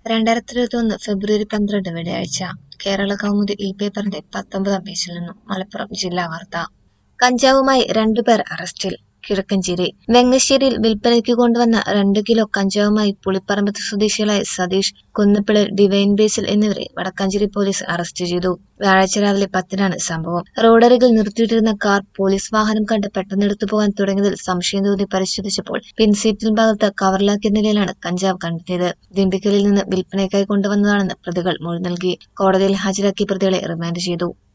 രണ്ടായിരത്തി ഇരുപത്തി ഒന്ന് ഫെബ്രുവരി പന്ത്രണ്ട് വെള്ളിയാഴ്ച കേരള കൗമുദി ഇ പേപ്പറിന്റെ പത്തൊമ്പതാം പേജിൽ നിന്നും മലപ്പുറം ജില്ലാ വാർത്ത കഞ്ചാവുമായി രണ്ടുപേർ അറസ്റ്റിൽ കിഴക്കഞ്ചേരി വെങ്ങശ്ശേരിയിൽ വിൽപ്പനയ്ക്ക് കൊണ്ടുവന്ന രണ്ട് കിലോ കഞ്ചാവുമായി പുളിപ്പറമ്പത്ത് സ്വദേശികളായ സതീഷ് കുന്നപ്പിളിൽ ഡിവൈൻ ബേസിൽ എന്നിവരെ വടക്കാഞ്ചേരി പോലീസ് അറസ്റ്റ് ചെയ്തു വ്യാഴാഴ്ച രാവിലെ പത്തിനാണ് സംഭവം റോഡരികിൽ നിർത്തിയിട്ടിരുന്ന കാർ പോലീസ് വാഹനം കണ്ട് പെട്ടെന്നെടുത്തു പോകാൻ തുടങ്ങിയതിൽ സംശയം തോന്നി പരിശോധിച്ചപ്പോൾ പിൻസീറ്റിൽ ഭാഗത്ത് കവറിലാക്കിയ നിലയിലാണ് കഞ്ചാവ് കണ്ടെത്തിയത് ദിണ്ടിക്കലിൽ നിന്ന് വിൽപ്പനയ്ക്കായി കൊണ്ടുവന്നതാണെന്ന് പ്രതികൾ മൊഴി നൽകി കോടതിയിൽ ഹാജരാക്കി പ്രതികളെ റിമാൻഡ് ചെയ്തു